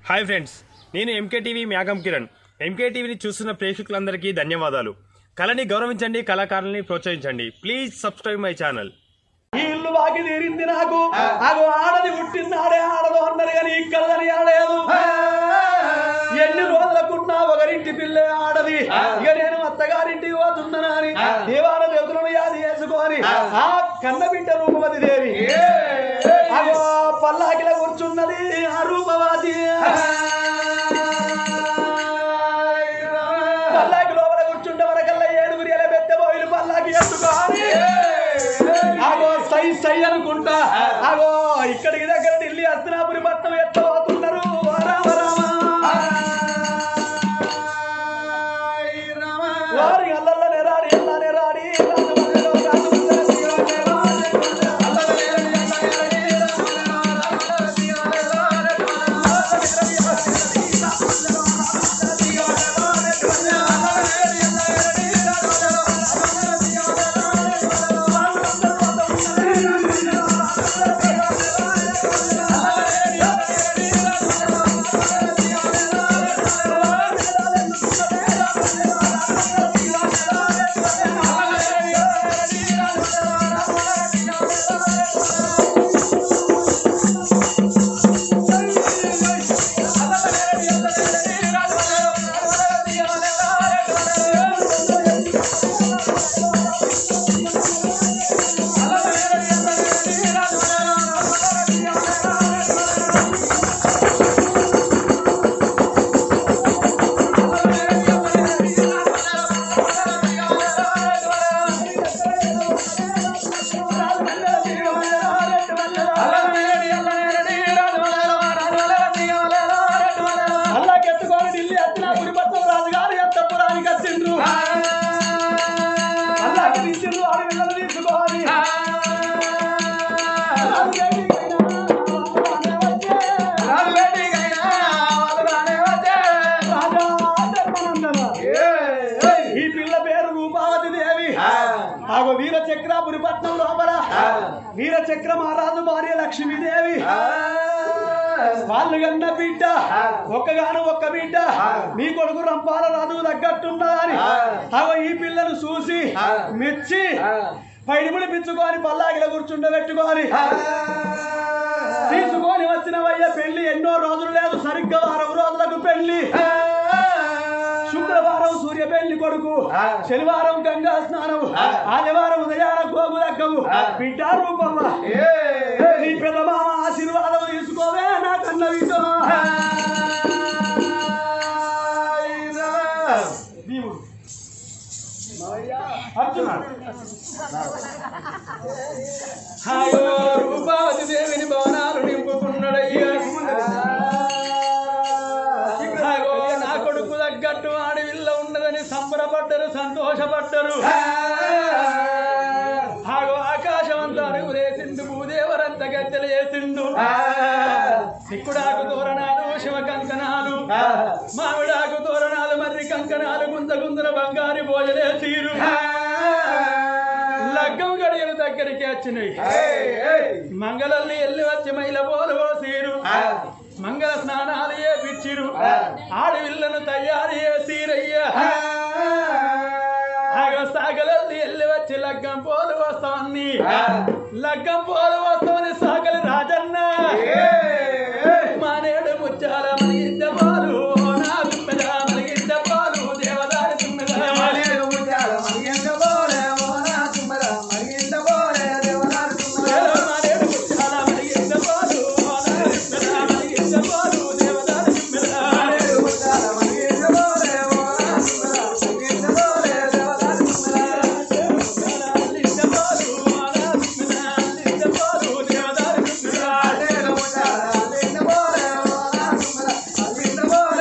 Hi friends నేను MK TV మ్యాగం Kiran MK టీవీని చూస్తున్న ప్రేక్షకులందరికీ ధన్యవాదాలు కళని గౌరవించండి కళాకారుల్ని ప్రోత్సహించండి ప్లీజ్ సబ్స్క్రైబ్ మై ఛానల్ ఈ ఇల్లు బాకి తీరింది నాకు నాకు ఆడది పుట్టింది ఆడదు అన్నారు కానీ ఇక్కడ కనియాడలేదు ఎన్ని రోజులకున్నా ఒకరింటి పిల్లే ఆడది ఇక నేను అత్తగారింటికి పోతున్నాను అని దేవాల దేవతలను యాది చేసుకొని ఆ కన్న బిడ్డ రూపవతి దేవి అగో పల్లాకిల కూర్చున్నది ఆ రూపవతి పల్లాకి లోపల కూర్చుంటే వరకల్లా ఏడుగురి ఎలా పెద్ద బోయిలు పల్లాకి ఎత్తుకోని ఆగో సై సై అనుకుంటా ఆగో ఇక్కడికి దగ్గర ఢిల్లీ హస్తినాపురి పట్నం ఎత్తబోతున్నారు రామ రామ వారి అల్లల్లనే రాడి అల్లనే రాడి రాజమల్లెలో రాజమల్లెలో దిగవల్లెలో అల్లల్లనే రాడి అల్లనే రాడి అల్లాకెత్తుకొని ఢిల్లీ హస్తినాపురి పట్నం రాజుగారు ఎత్తపురానికి వచ్చిండ్రు అల్లాకి తీసిండ్రు ఆరు పిల్లలు తీసుకొని ఈ పిల్ల పేరు రూపావతి దేవి ఆగో వీర చక్రాపురి పట్నం లోపల వీర చక్ర మహారాజు భార్య లక్ష్మీదేవి వాళ్ళు కన్న బిడ్డ ఒక్కగాను ఒక్క బిడ్డ మీ కొడుకు రంపాల రాజు తగ్గట్టున్నదని అవ ఈ పిల్లను చూసి మెచ్చి పైడిముడి పిచ్చుకొని పల్లాగిల కూర్చుండబెట్టుకొని తీసుకొని వచ్చిన వయ్య పెళ్లి ఎన్నో రోజులు లేదు సరిగ్గా వారం రోజులకు పెళ్లి శుక్రవారం సూర్య పెళ్లి కొడుకు శనివారం గంగా స్నానం ఆదివారం ఉదయాన గోగు దగ్గము బిడ్డ రూపమ్మ నీ పెద్ద మామ ఆశీర్వాదం తీసుకోవే నా కన్న బిడ్డ భీముడు అర్జున హాయో రూపావతి దేవిని భవనాలు నింపుకున్నాడయ్యా హాయో నా కొడుకు తగ్గట్టు ఆడవిల్ల ఉన్నదని సంబరపడ్డరు సంతోషపడ్డరు హాగో ఆకాశం అంతా అరుగులేసిండు భూదేవరంత గద్దెలు చేసిండు సిక్కుడాకు తోరణాలు శివ కంకణాలు మామిడాకు తోరణాలు మర్రి కంకణాలు గుంత గుందర బంగారు భోజలే తీరు లగ్గం గడియలు దగ్గరికి వచ్చినాయి మంగళల్ని ఎల్లి వచ్చి మైల పోలు పోసీరు మంగళ స్నానాలు ఏ పిచ్చిరు ఆడవిల్లను తయారు చేసిరయ్యా ఆగో సాగలల్ని ఎల్లి వచ్చి లగ్గం పోలు వస్తామని లగ్గం పోలు వస్తామని సాగలి రాజన్న మానేడు ముచ్చాల మనగిద్ద పాలు నా తుమ్మెద మనగిద్ద పాలు దేవదారి తుమ్మెద మానేడు మానేడు ముచ్చాల మనగిద్ద పాలు నా తుమ్మెద మనగిద్ద పాలు దేవదారి తుమ్మెద మనగిద్ద పాలు నా తుమ్మెద మనగిద్ద పాలు దేవదారి తుమ్మెద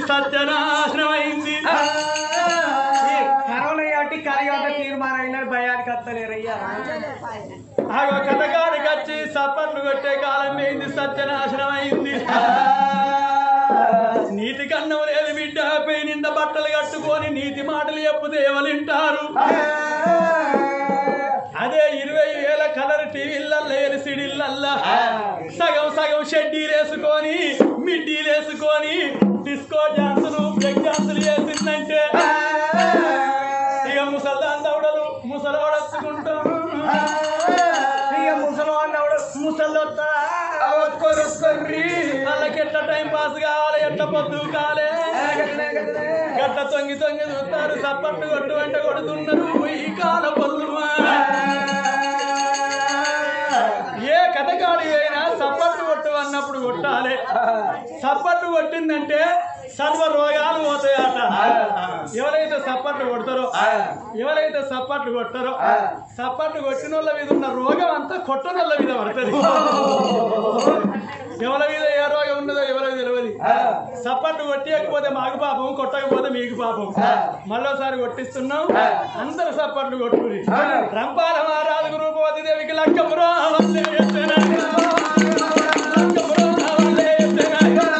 సత్యనాశనమైంది కరోనా కాబట్టి కలిగొంత తీర్మానం అయినారు భయానికి వస్తలేరయ్యా ఆగో కథకాడికి వచ్చి సపర్లు కొట్టే కాలం ఏంది సత్యనాశనమైంది నీతి కన్నం లేదు బిడ్డ పై నింద బట్టలు కట్టుకొని నీతి మాటలు చెప్పుతే ఎవరింటారు అదే ఇరవై వేల కలర్ టీవీలల్లో ఎల్సిడీలల్లా సగం సగం షెడ్డీలు వేసుకొని మిడ్డీలు వేసుకొని డిస్కో డాన్సులు బ్రేక్ డాన్సులు చేసిందంటే ఇక ముసల్దాన్ దౌడలు ముసలోడొచ్చుకుంటాం ఇక ముసలివాడు ముసలి వాళ్ళకి ఎట్లా టైం పాస్ కావాలి ఎట్లా పొద్దు కాలే గట్ట తొంగి తొంగి చూస్తారు సప్పట్లు కొట్టు వెంట కొడుతున్నారు ఈ కాల పొల్లుమా ఏ కథకాడి అయినా సప్పట్లు కొట్టు అన్నప్పుడు కొట్టాలి సప్పట్లు కొట్టిందంటే సర్వ రోగాలు పోతాయట ఎవరైతే సప్పట్లు కొడతారో ఎవరైతే సప్పట్లు కొట్టారో సప్పట్లు కొట్టిన వాళ్ళ మీద ఉన్న రోగం అంతా కొట్టనోళ్ళ మీద పడుతుంది ఎవరి మీద ఏ రోగం ఉన్నదో ఎవరికి తెలియదు సప్పట్లు కొట్టేయకపోతే మాకు పాపం కొట్టకపోతే మీకు పాపం మళ్ళోసారి కొట్టిస్తున్నాం అందరు సప్పట్లు కొట్టుకుని రంపాల మహారాజు రూపవతి దేవికి లక్కపురం వల్లే ఎత్తెనా. లక్కపురం వల్లే ఎత్తెనా.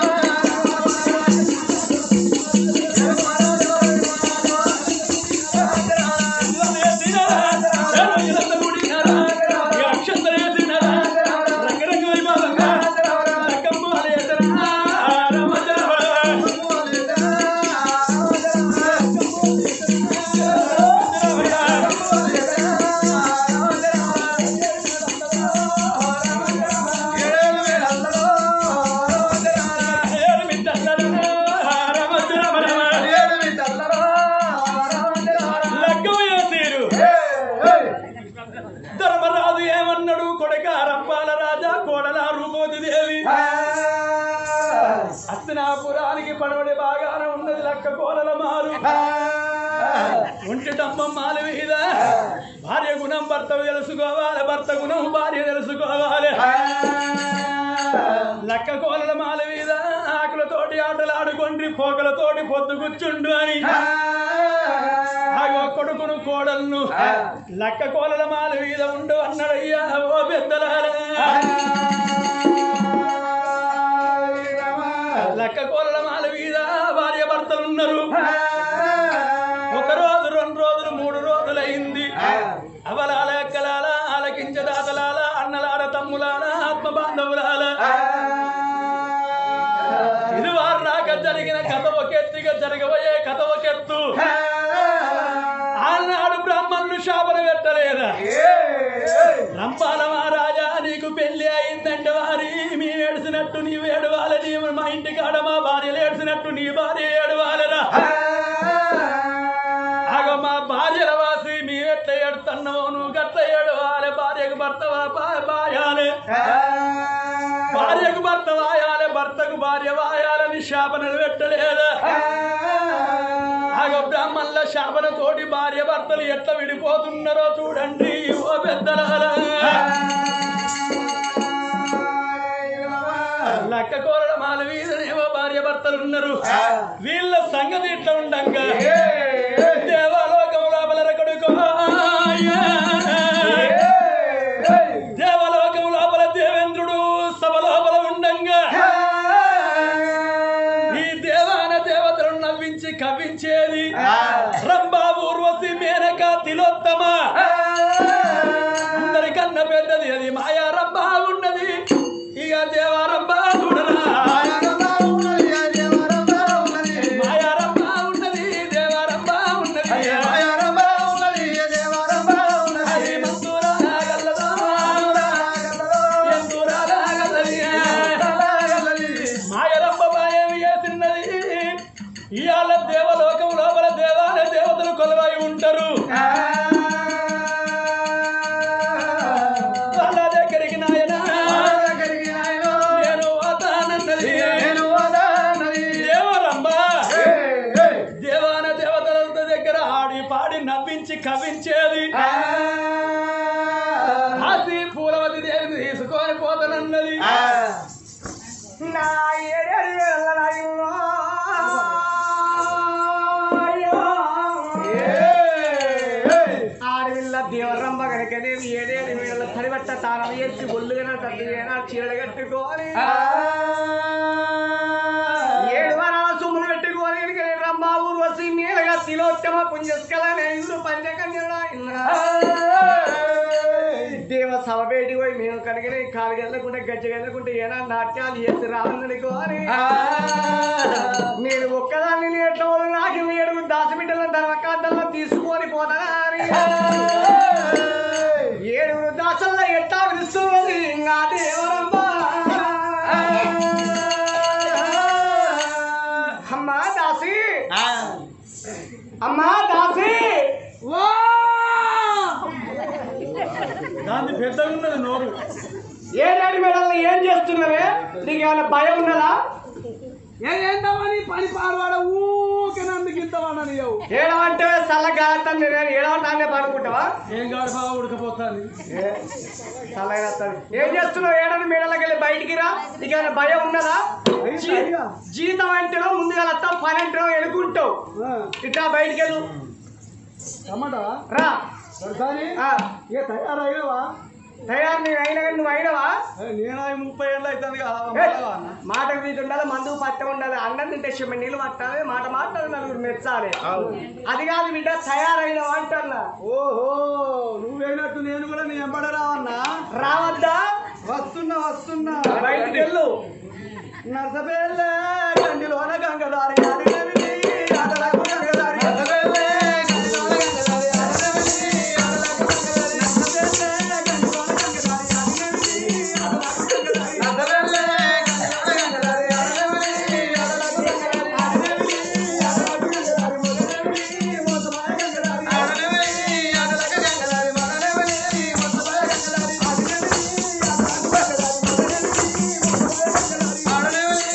ధర్మరాజు ఏమన్నాడు కొడక రంపాల రాజా కోడల రూపవతి దేవి అస్తినాపురానికి పడవడి బాగాన ఉన్నది లక్క కోడల మారు ఒంటి డమ్మం మాల మీద భార్య గుణం భర్త తెలుసుకోవాలి భర్త గుణం భార్య తెలుసుకోవాలి లక్క కోలల మాల మీద ఆకులతోటి ఆటలాడుకోండి పోకలతోటి పొద్దు కూర్చుండు అని ఆగో కొడుకును కోడలను లక్క కోలల మాల మీద ఉండు అన్నాడయ్యా ఓ పెద్దలారా లక్క కోలల మాల మీద భార్య భర్తలు ఉన్నారు ఒక రోజు రెండు రోజులు మూడు రోజులైంది అవలాల అక్కలాల ఆలకించదాతలాల అన్నలాల తమ్ములాల ఆత్మ బాంధవులాల ఇది వారు నాక జరిగిన కథ ఒకెత్తిగా జరగబోయే కథ ఒకెత్తు ఆనాడు బ్రాహ్మణులు శాపన పెట్టలేదా రంపాల మహారాజా నీకు పెళ్లి అయిందంటే వారి మీ ఏడ్చినట్టు నీవు ఏడవాలి నీ మా ఇంటి కాడ మా భార్యలు ఏడ్చినట్టు నీ భార్య ఏడవాలరా ఆగ మా భార్యల వాసి మీ ఎట్ల ఏడుతున్నావు నువ్వు గట్ల ఏడవాలి భార్యకు భర్త బాయాలి భార్యకు భర్త వాయాలి భర్తకు భార్య వాయాలని శాపనలు పెట్టలేదా ఆగ బ్రాహ్మణుల శాపన తోటి భార్య భర్తలు ఎట్లా విడిపోతున్నారో చూడండి ఓ పెద్దలారా లక్క కోరడ మాల వీధనేమో భార్య భర్తలు ఉన్నారు వీళ్ళ సంగతి ఇట్లా ఉండంగా దేవాలోకం లోపల రకడుకో దేవలోకం లోపల దేవేంద్రుడు సభ లోపల ఉండంగా ఈ దేవాన దేవతలను నవ్వించి కవ్వించేది రంభా ఊర్వశి మేనక తిలోత్తమ అందరికన్నా పెద్దది అది మాయా రంభా ఉన్నది ఇక దేవారంభా చూడరా మాయా రంభా ఉన్నది దేవారంభా ఉన్నది అది మంతురా గల్లదా, ఎందురా గల్లది. మాయరమ్మ మాయేమి చేసినది ఇవాళ దేవలోకం లోపల దేవాల దేవతలు కొలవై ఉంటారు వాళ్ళ దగ్గరికి నాయన నేను వతానన్నది దేవరమ్మ దేవాన దేవతల దగ్గర ఆడి పాడి నవ్వించి కవించేది ఆసి పూలవతి దేవిని తీసుకొని పోతానన్నది నా ఏడేడు వేల నాయనో. దేవరంబ కనుకనేవి ఏడేడు వీళ్ళ తడిబట్ట తాళం చేసి ఒళ్ళుగా తట్టుగా చీరలు కట్టుకోవాలి ఏడు వారాల సొమ్ములు పెట్టుకోవాలి కనుక రంభా ఊర్వశి మీరగా తిలోత్తమ పుంజస్కల ఐదుగురు పంచకన్యల దేవ సభ బయటికి పోయి మేము కనుక కాలు గెల్లకుంటే గజ్జ గెల్లకుంటే ఏనా నాట్యాలు చేసి రావాలనుకోవాలి నేను ఒక్కదాన్ని నేర్చో నాకు ఏడుగు దాసబిడ్డల ధర్మకాంతంలో తీసుకొని పోతానా అని. ఏడుగురు దాసల్లో ఎట్టా విలుస్తుంది ఇంకా దేవరమ్మ అమ్మా దాసి అమ్మా దాసి దాన్ని పెద్దగా ఉన్నది నోరు ఏ డాడీ మేడం ఏం చేస్తున్నావే నీకు ఏమైనా భయం ఉన్నదా ఏందామని పని పాడవాడ ఊకే నందుకు ఇంతమన్నా నీవు ఏడవంటే చల్లగాస్తాను నేను ఏడవంటే పడుకుంటావా ఏం కాదు బాగా ఉడకపోతాను చల్లగా ఏం చేస్తున్నావు ఏడని మేడలకి వెళ్ళి బయటికి రా నీకు ఏమైనా భయం ఉన్నదా జీ- జీతం అంటేనో ముందుగా వస్తావు పని అంటేనో ఎడుకుంటావు ఇట్లా బయటికి వెళ్ళు టమాటా రా కానీ ఆ, ఇక తయారైనవా తయారు నేను అయినా కానీ నువ్వు అయినవా నేను అవి ముప్పై ఏళ్ళు అవుతుంది ఏ, కదా మాటకు తీసి ఉండాలి మందు పట్ట ఉండాలి అన్నం తింటే చెమ్మ నీళ్ళు పట్టాలి మాట మాట్లాడి నలుగురు మెచ్చాలి అది కాదు బిడ్డ తయారైనవా అంటున్నా ఓహో నువ్వేనట్టు నేను కూడా నీ ఎంబడ రావన్నా రావద్దా వస్తున్నా వస్తున్నా బయటికి వెళ్ళు నర్సబెల్లే గండిలోన గంగదారి ఆడినవి, ఆటలకు గంగదారి నర్సబెల్లే గండిలోన గంగదారి ఆడినవి, ఆటలకు గంగదారి నర్సబెల్లే గండిలోన గంగదారి ఆడినవి, ఆటలకు గంగదారి నర్సబెల్లే గండిలోన గంగదారి ఆడినవి, ఆటలకు గంగదారి ఆడినవి, ఆటలకు గంగదారి మొదలవి, మోసమాయ గంగదారి ఆడినవి, ఆటలకు గంగదారి మొదలవి, మోసమాయ గంగదారి ఆడినవి, ఆటలకు గంగదారి మొదలవి,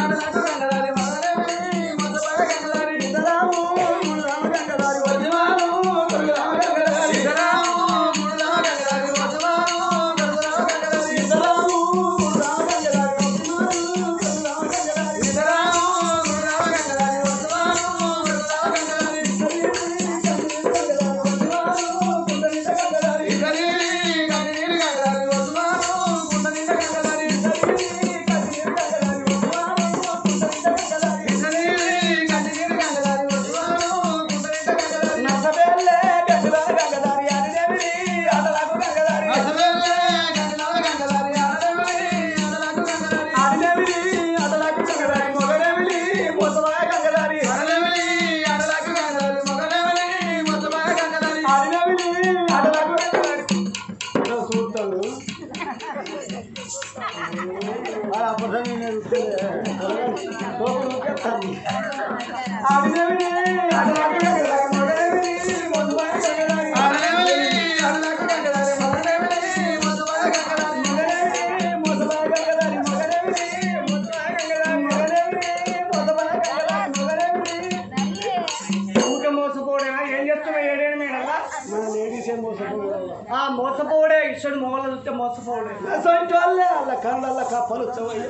ఊరికే మోసపోడేనా ఏం చేస్తున్నావు ఏడేడు మేడల్లా మన లేడీసే మోసపోయారు ఆ మోసపోడే ఇష్టడు మొగలు చూస్తే మోసపోడే అసలు వాళ్ళే వాళ్ళ కళ్ళల్లో కప్పలు వచ్చాయి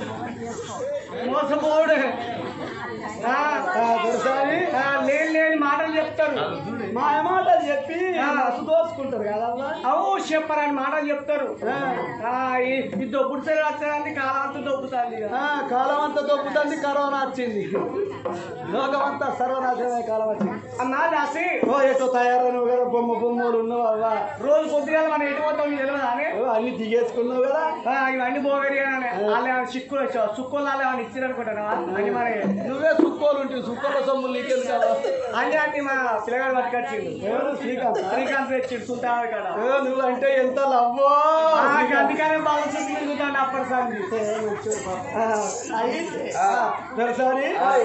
మోసపోడే ఆ, తెలుసాని ఆ, లేని లేని మాటలు చెప్తారు మా మాటలు చెప్పి అసు దోచుకుంటారు కదా అవు చెప్పరని మాటలు చెప్తారు ఆ, ఈ ఈ దొబ్బుడు సరి వచ్చేదాన్ని కాలంతా దొబ్బుతుంది ఇక. కాలం అంతా దొబ్బుతుంది కరోనా వచ్చింది లోకం అంతా సర్వనాశనమే కాలం వచ్చింది అన్నా దాసి ఓ ఎటో తయారైనవు కదా బొమ్మ బొమ్మలు ఉన్నావు అవ్వా రోజు పొద్దుగాల మనం ఎటు పోతాం తెలియదా అని ఓ, అన్ని దిగేసుకున్నావు కదా ఆ, ఇవన్నీ పోగరి వాళ్ళు ఏమైనా చిక్కులు వచ్చావు సుక్కులు వాళ్ళు ఏమైనా ఇచ్చారు అనుకుంటున్నావా అని మరి నువ్వే సుక్కోలు ఉంటాయి సుక్కోల సొమ్ములు నీకెళ్ళి కదా అని అంటే మా పిల్లగాడు పట్టుకొచ్చిండు ఎవరు శ్రీకాంత్ శ్రీకాంత్ తెచ్చిండు సుల్తాన్ కాడ ఓ, నువ్వు అంటే ఎంత లవ్వో ఆ, అందుకనే బాగా చుట్టూ తిరుగుతాను అప్పటి సారి తెలుసాని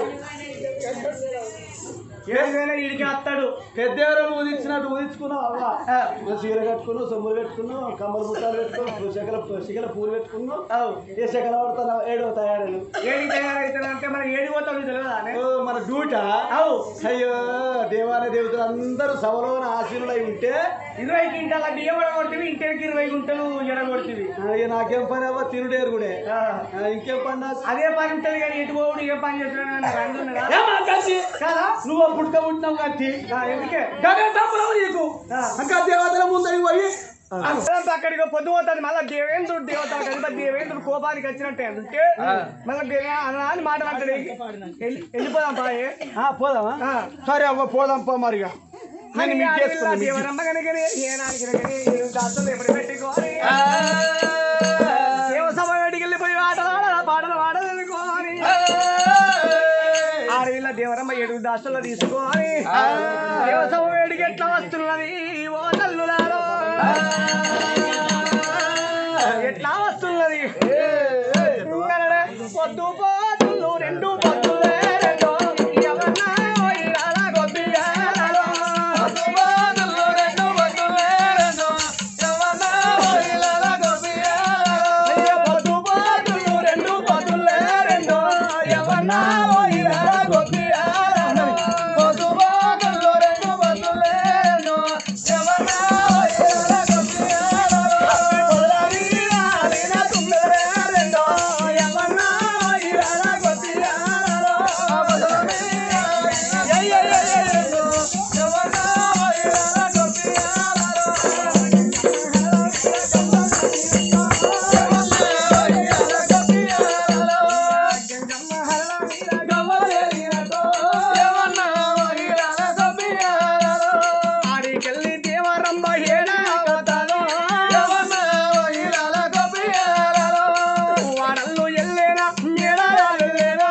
ఏదైనా ఇడికి వస్తాడు పెద్ద ఎవరైనా ఊదించినట్టు ఊదించుకున్నావు అవ్వా నువ్వు చీర కట్టుకున్నావు సొమ్ములు పెట్టుకున్నావు కమ్మల బుట్టాలు పెట్టుకున్నావు శకల శిఖల పూలు పెట్టుకున్నావు ఏ శకల పడుతున్నావు ఏడో తయారు ఏడికి తయారవుతాడంటే మనం ఏడి పోతాం తెలియదా అని మన డ్యూటా అవు అయ్యో దేవాలయ దేవతలు అందరూ సభలోన ఆశీనులై ఉంటే ఇరవై క్వింటాల బియ్యం కొడుతుంది ఇంటికి ఇరవై గుంటలు ఎడగొడుతుంది ఇక నాకేం పని అవ్వ తినుడేరు కూడా ఆ, ఇంకేం పని నాకు అదే పని ఉంటుంది కానీ ఎటు పోవుడు ఏ పని చేస్తున్నాడు రెండు ఉన్నదా? ఏ మా కత్తి? కదా నువ్వు పుట్టుక పుట్టినావు కత్తి ఆ, ఎందుకే గగన తప్పులవు నీకు ఆ. ఇంకా దేవతల ముందరికి పోయి అందరం అక్కడికి పొద్దు పోతుంది మళ్ళీ దేవేంద్రుడు దేవత కనుక దేవేంద్రుడు కోపానికి వచ్చినట్టే అంటే మళ్ళీ దేవే అన్న అని మాట్లాడతాడు వెళ్ళి- వెళ్ళిపోదాం బాయే ఆ, పోదామా ఆ. సరే అవ్వ పోదాం పో మరిగా నేను మీకు చేసుకున్నా మీకు దేవరమ్మ కనుకనే ఏనానికి కనుకనే ఏడు దాంతో ఎప్పుడు పెట్టుకోని దేవసభ వేడికి వెళ్ళిపోయి ఆటలు ఆడాలా పాటలు పాడాలనుకోని ఆడవిల్ల దేవరమ్మ ఏడు దాస్తుల్లో తీసుకొని దేవసభ వేడికి ఎట్లా వస్తున్నది ఓ తల్లులారో ఎట్లా వస్తున్నది ఇంగనడే పొద్దు పోతులు రెండు పొద్దులే రెండు ఎవరన్నా పోయిరాలా గొబ్బియాలలో. పొద్దు పోతులు రెండు పొద్దులే రెండు ఎవరన్నా పోయిరాలా గొబ్బియాలలో. అయ్యో పొద్దు పోతులు రెండు పొద్దులే రెండు ఎవరన్నా పోయిరాలా గొబ్బియాలలో. పొద్దు పోతులు రెండు పొద్దులే రెండు ఎవరన్నా పోయిరాలా గొబ్బియాలలో. పొదలరీరా నీన తుంగరే రెండో ఎవరన్నా పోయిరాలా గొబ్బియాలలో. పొదలరీరా ఏయ్ ఏయ్ ఏయ్ ఏయ్ రెండో ఎవరన్నా పోయిరాలా ఆడికెళ్ళి దేవరంబ ఏడా అవతారో వాడల్లో ఎల్లేనా మేడారాలు ఎల్లేనా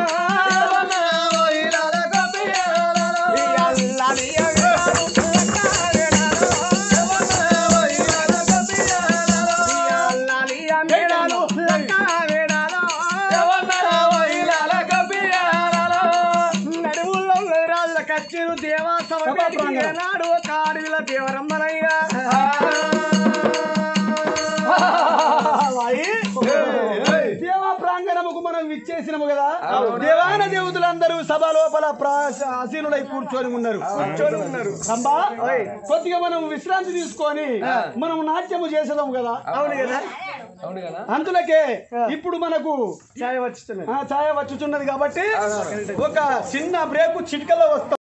ఈ అల్లాలి అగరాలు లక్కారేనాలు. ఈ అల్లాలి ఆ మేడాలు లక్కారేనాలు. నడువుల్లో రాజుల కచ్చిరు దేవాసమ నాడు ఒక అడవిల దేవరమ్మనయ్యా దేవా ప్రాంగణముకు మనం విచ్చేసినము కదా దేవాన దేవతలందరూ సభ లోపల అసీనులై కూర్చొని ఉన్నారు కూర్చొని ఉన్నారు రంబా కొద్దిగా మనం విశ్రాంతి తీసుకొని మనం నాట్యము చేసేదాం కదా అవును కదా అందులకే ఇప్పుడు మనకు ఛాయ వచ్చిస్తున్నది ఆ ఛాయ వచ్చుచున్నది కాబట్టి ఒక చిన్న బ్రేక్ చిటికలో వస్తాం